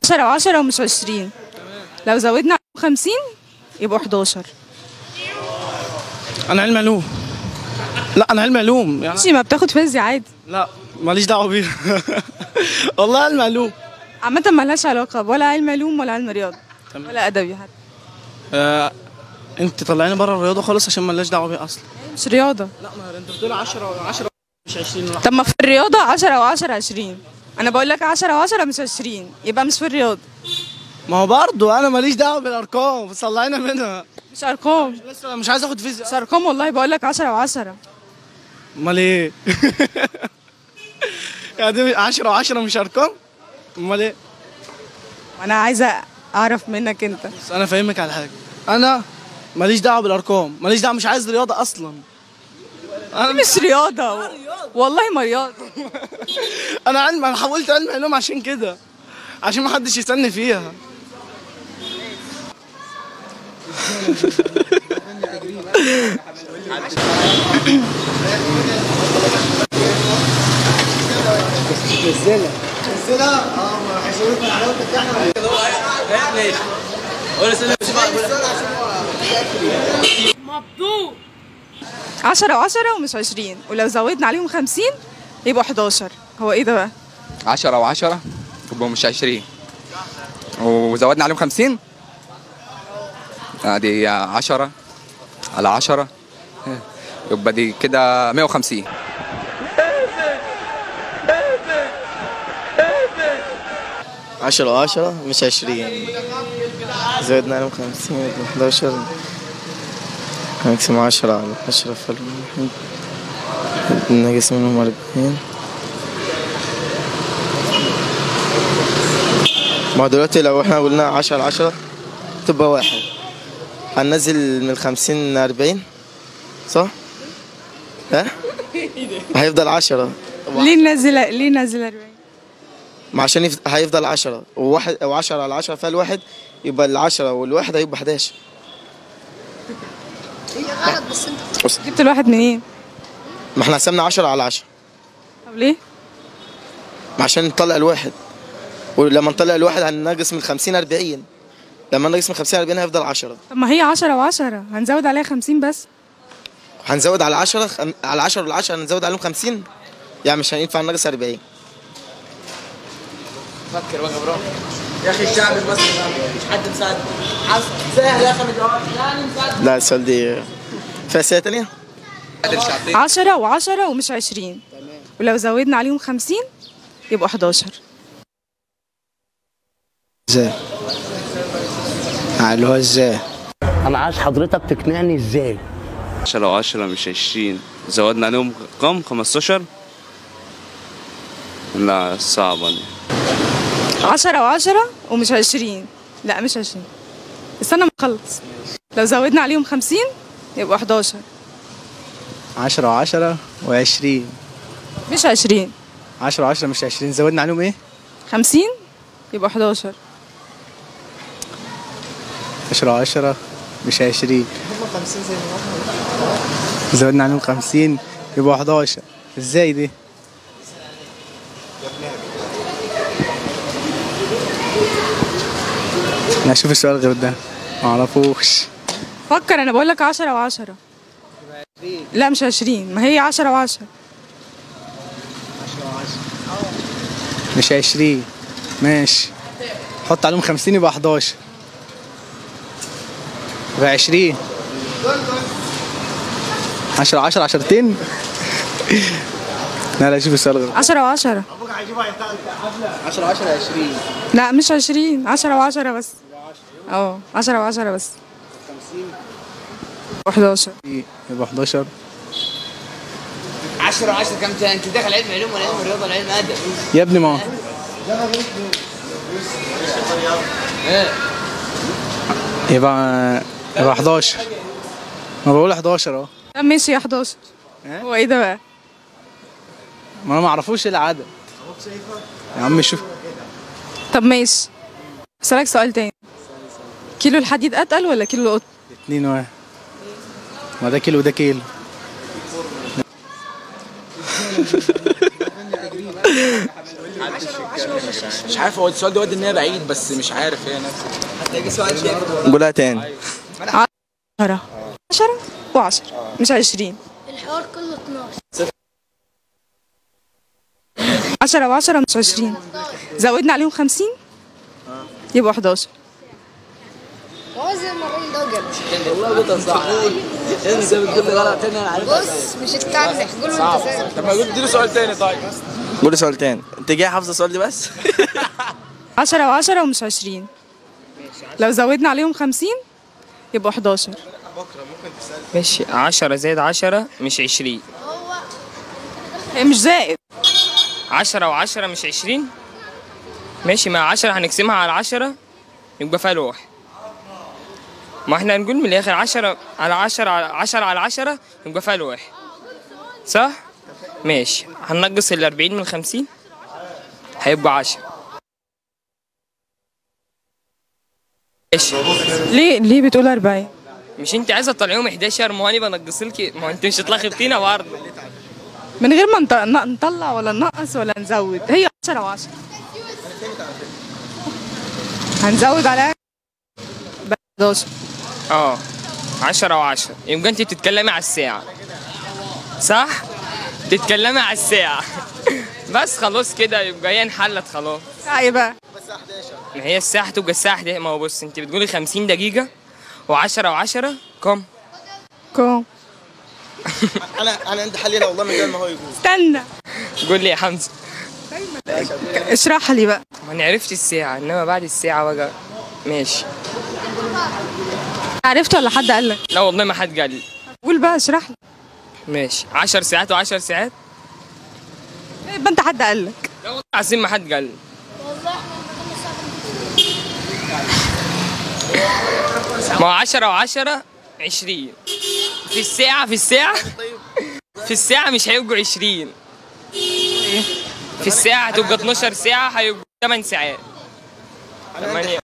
10 و10 ومش 20 لو زودنا عليهم 50 يبقوا 11 انا علم علوم لا انا علم علوم يعني ماشي ما بتاخد فيزياء عادي لا ماليش دعوه بيها والله علم علوم عامة ملهاش علاقة ولا علم علوم ولا علم رياضة ولا أدبي حتى آه انت طلعيني بره الرياضه خالص عشان مالناش دعوه بيها اصلا مش رياضة لا ما انت بتقول 10 10 مش 20 ولا طب ما في الرياضة 10 و10 20 أنا بقول لك 10 و10 مش 20 يبقى مش في الرياضة ما هو برضه انا ماليش دعوه بالارقام بس طلعينا منها مش أرقام بس انا مش عايز اخد فيزياء مش أرقام والله بقول لك 10 و10 امال ايه يعني 10 و10 مش ارقام امال ايه وأنا عايزة أعرف منك أنت بس انا فاهمك على حاجه انا ماليش دعوه بالارقام ماليش دعوه مش عايز رياضه اصلا انا دي مش رياضة والله ما رياضة انا علم انا حولت علم علوم عشان كده عشان ما حدش يسالني فيها عشرة وعشرة ومش عشرين ولو زودنا عليهم خمسين يبقوا 11 هو ايه ده بقى؟ 10 و10 يبقوا مش 20 وزودنا عليهم 50 ادي 10 على 10 يبقى دي كده 150 10 وعشرة مش عشرين زودنا عليهم خمسين يبقوا حداشر نقسم عشرة على عشرة فالواحد نقص منهم أربعين ما هو دلوقتي لو احنا قلنا عشرة على عشرة تبقى واحد هننزل من الخمسين أربعين صح؟ ها؟ هيفضل عشرة ليه ننزل ليه ننزل 40 ما عشان يف... هيفضل 10 وواحد او 10 على 10 فيها الواحد يبقى ال 10 والواحد هيبقى 11 جبت الواحد منين؟ ما احنا قسمنا 10 على 10 طب ليه؟ ما عشان نطلع الواحد ولما نطلع الواحد هننقص من 50 40 لما ننقص من 50 40 هيفضل 10 طب ما هي 10 و10 هنزود عليها 50 بس هنزود على 10 خم... على 10 وال 10 هنزود عليهم 50 يعني مش هينفع ننقص 40 فكر بقى برافو يا اخي الشعب المصري مش حد مساعد حصل سهل يا اخي الجواب يعني مساعد لا السؤال دي فيها اسئله ثانيه 10 و10 ومش 20 ولو زودنا عليهم 50 يبقوا 11 ازاي اللي هو ازاي انا عايز حضرتك تقنعني ازاي 10 و10 مش 20 زودنا عليهم كم 15 لا صعبة دي 10 و10 ومش 20 لا مش 20 استنى ما اخلص لو زودنا عليهم 50 يبقوا 11 10 و10 و20 مش 20 10 و10 مش 20 زودنا عليهم ايه 50 يبقوا 11 10 و10 مش 20 زودنا عليهم 50 يبقوا 11 ازاي دي لا شوف السؤال غير ده معرفوش فكر انا بقول لك 10 و10 لا مش 20 ما هي 10 و10 مش 20 ماشي حط عليهم 50 يبقى 11 يبقى 20 10 10 عشرتين لا لا شوف السؤال غير 10 و10 10 10 20 لا مش 20 10 و10 بس اه 10 و10 بس 11 يبقى 11 10 10 كام تاني انت داخل علم علوم ولا علم رياضه ولا علم ادب يا ابني ما هو. يبقى يبقى 11 ما بقول 11 اهو طب ماشي يا 11 هو ايه ده بقى؟ ما انا ما اعرفوش العدد يا عم شوف طب ماشي اسالك سؤال تاني كيلو الحديد اتقل ولا كيلو القطن؟ اتنين واحد ما ده كيلو وده كيلو مش عارف هو السؤال ده ودي ان هي بعيد بس مش عارف هي نفسه هتلاقي سؤال تاني قولها تاني عشرة عشرة وعشرة مش عشرين الحوار كله 12 عشرة وعشرة مش عشرين زودنا عليهم خمسين يبقوا 11 هو زي ما الراجل ده جاب والله بيضة صح انسى بتقول لي غلط تاني انا عارف بص مش التنح قول له انت فاهم طب ما قول اديله سؤال تاني طيب قولي سؤال تاني انت جاي حافظه السؤال دي بس عشرة وعشرة ومش عشرين لو زودنا عليهم خمسين يبقوا 11 ماشي عشرة زائد عشرة مش عشرين هي مش زائد عشرة وعشرة مش عشرين ماشي مع عشرة هنقسمها على عشرة يبقى فيها لوح ما احنا هنقول من الآخر عشرة على عشرة على عشرة على عشرة يبقى فيها لوح صح؟ ماشي هننقص الأربعين من الخمسين هيبقى عشرة ماشي ليه ليه بتقول 40 مش انت عايزه تطلعيهم 11 ما هو انا بنقص لك ما هو انت مش هتلخبطينا برضه من غير ما نط- ن- نطلع ولا ننقص ولا نزود هي 10 و10 هنزود عليها بقى 11 اه عشرة وعشرة يبقى انت بتتكلمي على الساعة صح؟ تتكلمي على الساعة بس خلاص كده يبقى هي انحلت خلاص ايه بقى ما هي الساعة هتبقى الساعة 11 ما هو بص انت بتقولي 50 دقيقة و10 و10 كم؟ كوم انا انا عندي حليله والله من غير ما هو يقول استنى قول لي يا حمزة اشرح لي بقى ما انا عرفت الساعة انما بعد الساعة بقى ماشي عرفت ولا حد قال لك لا والله ما حد قال لي قول بقى اشرح لي ماشي 10 ساعات و10 ساعات يبقى انت حد قال لك لا والله العظيم ما حد قال لي ما هو 10 و10 20 في الساعة في الساعة في الساعة مش هيبقوا 20 في الساعة هتبقى 12 ساعة هيبقوا 8 ساعات 8